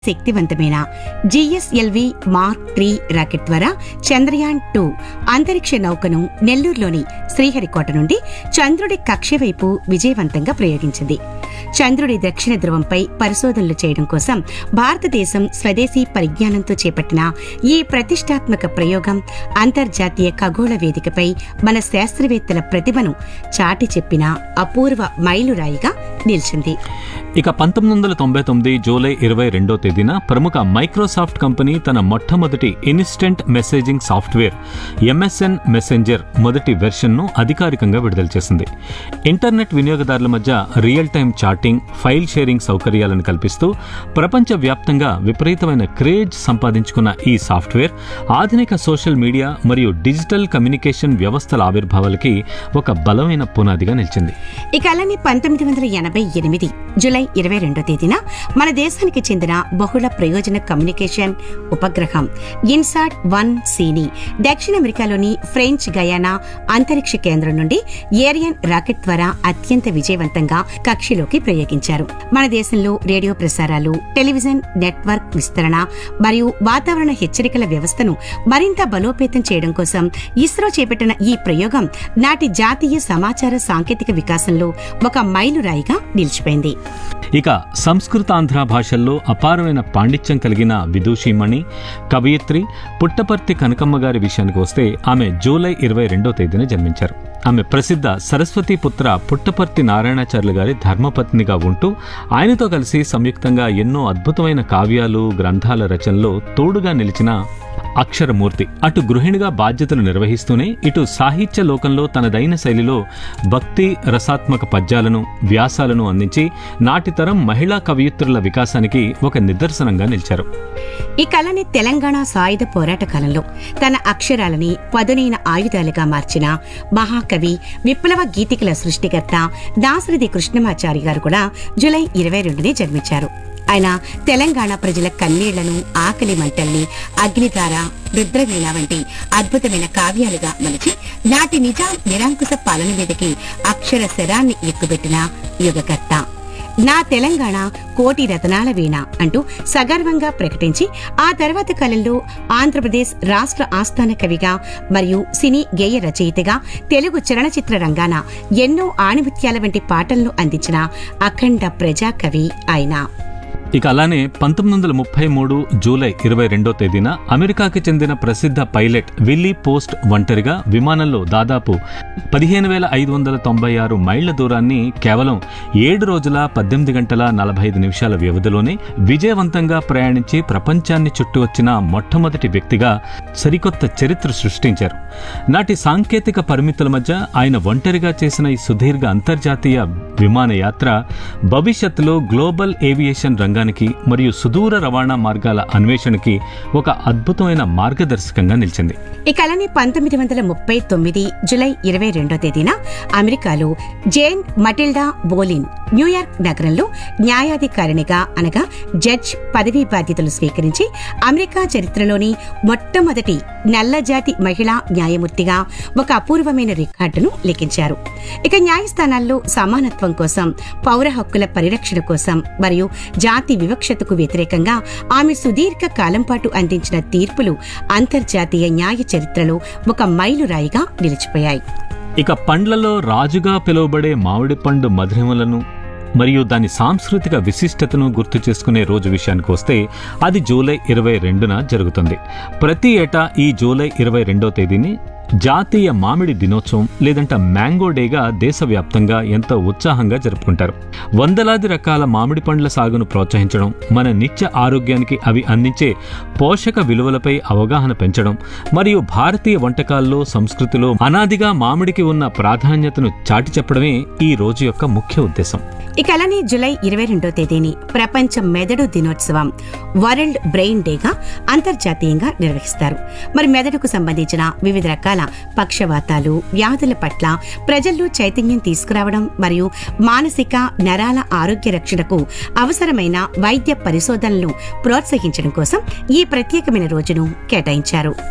శక్తివంతమైన GSLV mark three rocket ద్వారా Chandrayaan two అంతరిక్ష నౌకను నెల్లూరులోని శ్రీహరికోట నుండి చంద్రుడి కక్ష వైపు విజయవంతంగా ప్రయోగించింది చంద్రుడి దక్షిణ ధ్రువంపై పరిశోధనలు చేయడం కోసం భారతదేశం స్వదేశీ పరిజ్ఞానంతో చేపట్టిన ఈ ప్రతిష్టాత్మక ప్రయోగం అంతర్జాతీయ ఖగోళ వేదికపై మన శాస్త్రవేత్తల ప్రతిభను చాటి చెప్పిన అపూర్వ మైలురాయిగా నిలిచింది ఇక పంతొమ్మిది వందల తొంభై తొమ్మిది జూలై ఇరవై రెండో తేదీన ప్రముఖ మైక్రోసాఫ్ట్ కంపెనీ తన మొట్టమొదటి instant messaging software MSN messenger మొదటి వెర్షన్ను అధికారికంగా విడుదల చేసింది ఇంటర్నెట్ వినియోగదారుల మధ్య real time chatting file sharing సౌకర్యాలను కల్పిస్తూ ప్రపంచవ్యాప్తంగా విపరీతమైన క్రేజ్ సంపాదించుకున్న ఈ సాఫ్ట్వేర్ ఆధునిక సోషల్ మీడియా మరియు డిజిటల్ కమ్యూనికేషన్ వ్యవస్థల ఆవిర్భావాలకి ఒక బలమైన పునాదిగా నిలిచింది ఇక అలానే పంతొమ్మిది వందల ఎనభై ఎనిమిది జులై ఇరవై రెండో తేదీన మన దేశానికి చెందిన బహుళ ప్రయోజన కమ్యూనికేషన్ ఉపగ్రహం ఇన్సాట్ వన్ సిని దక్షిణ అమెరికాలోని ఫ్రెంచ్ గయానా అంతరిక్ష కేంద్రం నుండి ఏరియన్ రాకెట్ ద్వారా అత్యంత విజయవంతంగా కక్షలోకి ప్రయోగించారు మన దేశంలో రేడియో ప్రసారాలు టెలివిజన్ నెట్వర్క్ విస్తరణ మరియు వాతావరణ హెచ్చరికల వ్యవస్థను మరింత బలోపేతం చేయడం కోసం ఇస్రో చేపట్టిన ఈ ప్రయోగం నాటి జాతీయ సమాచార సాంకేతిక వికాసంలో ఒక మైలురాయిగా నిలిచిపోయింది ఇక సంస్కృతాంధ్ర భాషల్లో అపారమైన పాండిత్యం కలిగిన విదూషిమణి కవయిత్రి పుట్టపర్తి కనకమ్మ గారి విషయానికి వస్తే ఆమె జూలై ఇరవై రెండో తేదీన జన్మించారు ఆమె ప్రసిద్ధ సరస్వతి పుత్ర పుట్టపర్తి నారాయణాచార్యులు గారి ధర్మపత్నిగా ఉంటూ ఆయనతో కలిసి సంయుక్తంగా ఎన్నో అద్భుతమైన కావ్యాలు గ్రంథాల రచనలో తోడుగా నిలిచిన అక్షరమూర్తి అటు గృహిణిగా బాధ్యతలు నిర్వహిస్తూనే ఇటు సాహిత్య లోకంలో తనదైన శైలిలో భక్తి రసాత్మక పద్యాలను వ్యాసాలను అందించి నాటి తరం మహిళా కవయిత్రుల వికాసానికి ఒక నిదర్శనంగా నిలిచారు ఈ కళని తెలంగాణ సాయుధ పోరాట కాలంలో తన అక్షరాలని పదునైన ఆయుధాలుగా మార్చిన మహాకవి విప్లవ గీతికల సృష్టికర్త దాసరథి కృష్ణమాచారి గారు కూడా జూలై ఇరవై రెండునే జన్మించారు ఆయన తెలంగాణ ప్రజల కన్నీళ్లను ఆకలి మంటల్ని అగ్నిధార రుద్రవీణ వంటి అద్భుతమైన కావ్యాలుగా మలిచి నాటి నిజాం నిరంకుశ పాలన మీదకి అక్షర శరాన్ని ఎక్కుబెట్టిన యుగకర్త నా తెలంగాణ కోటి రతనాల వీణ అంటూ సగర్వంగా ప్రకటించి ఆ తర్వాత కాలంలో ఆంధ్రప్రదేశ్ రాష్ట్ర ఆస్థాన కవిగా మరియు సినీ గేయ రచయితగా తెలుగు చలనచిత్ర రంగాన ఎన్నో ఆణిముత్యాల వంటి పాటలను అందించిన అఖండ ప్రజా కవి ఆయన ఇక అలానే పంతొమ్మిది వందల ముప్పై మూడు జూలై ఇరవై రెండో తేదీన అమెరికాకి చెందిన ప్రసిద్ధ పైలట్ విల్లీ పోస్ట్ ఒంటరిగా విమానంలో దాదాపు పదిహేను వేల ఐదు వందల తొంభై ఆరు మైళ్ల దూరాన్ని కేవలం ఏడు రోజుల పద్దెనిమిది గంటల నలభై ఐదు నిమిషాల వ్యవధిలోనే విజయవంతంగా ప్రయాణించి ప్రపంచాన్ని చుట్టి వచ్చిన మొట్టమొదటి వ్యక్తిగా సరికొత్త చరిత్ర సృష్టించారు నాటి సాంకేతిక పరిమితుల మధ్య ఆయన ఒంటరిగా చేసిన ఈ సుదీర్ఘ అంతర్జాతీయ విమానయాత్ర భవిష్యత్తులో గ్లోబల్ ఏవియేషన్ రంగానికి మరియు సుదూర రవాణా మార్గాల అన్వేషణకి ఒక అద్భుతమైన మార్గదర్శకంగా నిలిచింది ఈ కళని పంతొమ్మిది వందల ముప్పై తొమ్మిది జులై ఇరవై రెండో తేదీన అమెరికాలో జేన్ మటిల్డా బోలిన్ న్యూయార్క్ నగరంలో న్యాయాధికారినిగా అనగా జడ్జ్ పదవీ బాధ్యతలు స్వీకరించి అమెరికా చరిత్రలోని మొట్టమొదటి నల్లజాతి మహిళా న్యాయమూర్తిగా ఒక అపూర్వమైన రికార్డును లిఖించారు ఇక న్యాయస్థానాల్లో సమానత్వం కోసం పౌర హక్కుల పరిరక్షణ కోసం మరియు జాతి వివక్షతకు వ్యతిరేకంగా ఆమె సుదీర్ఘ కాలం పాటు అందించిన తీర్పులు అంతర్జాతీయ న్యాయ చరిత్రలో ఒక మైలురాయిగా నిలిచిపోయాయి ఇక పండ్లలో రాజుగా పిలువబడే మామిడి పండు మధురిమలను మరియు దాని సాంస్కృతిక విశిష్టతను గుర్తు చేసుకునే రోజు విషయానికి వస్తే అది జూలై ఇరవై రెండున జరుగుతుంది ప్రతి ఏటా ఈ జూలై ఇరవై రెండో తేదీని జాతీయ మామిడి దినోత్సవం లేదంటే మ్యాంగో డేగా దేశవ్యాప్తంగా ఎంతో ఉత్సాహంగా జరుపుకుంటారు వందలాది రకాల మామిడి పండ్ల సాగును ప్రోత్సహించడం మన నిత్య ఆరోగ్యానికి అవి అందించే పోషక విలువలపై అవగాహన పెంచడం మరియు భారతీయ వంటకాల్లో సంస్కృతిలో అనాదిగా మామిడికి ఉన్న ప్రాధాన్యతను చాటి చెప్పడమే ఈ రోజు యొక్క ముఖ్య ఉద్దేశం ఇక అలానే జులై ఇరవై రెండో తేదీని ప్రపంచ మెదడు దినోత్సవం వరల్డ్ బ్రెయిన్ డేగా అంతర్జాతీయంగా నిర్వహిస్తారు మరి మెదడుకు సంబంధించిన వివిధ రకాల పక్షవాతాలు వ్యాధుల పట్ల ప్రజల్లో చైతన్యం తీసుకురావడం మరియు మానసిక నరాల ఆరోగ్య రక్షణకు అవసరమైన వైద్య పరిశోధనలను ప్రోత్సహించడం కోసం ఈ ప్రత్యేకమైన రోజును కేటాయించారు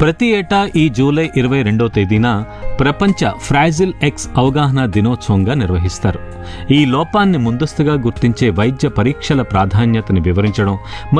ప్రతి ఏటా ఈ జూలై ఇరవై రెండో తేదీన ప్రపంచ ఫ్రాజిల్ ఎక్స్ అవగాహన దినోత్సవంగా నిర్వహిస్తారు ఈ లోపాన్ని ముందస్తుగా గుర్తించే వైద్య పరీక్షల ప్రాధాన్యతని వివరించడం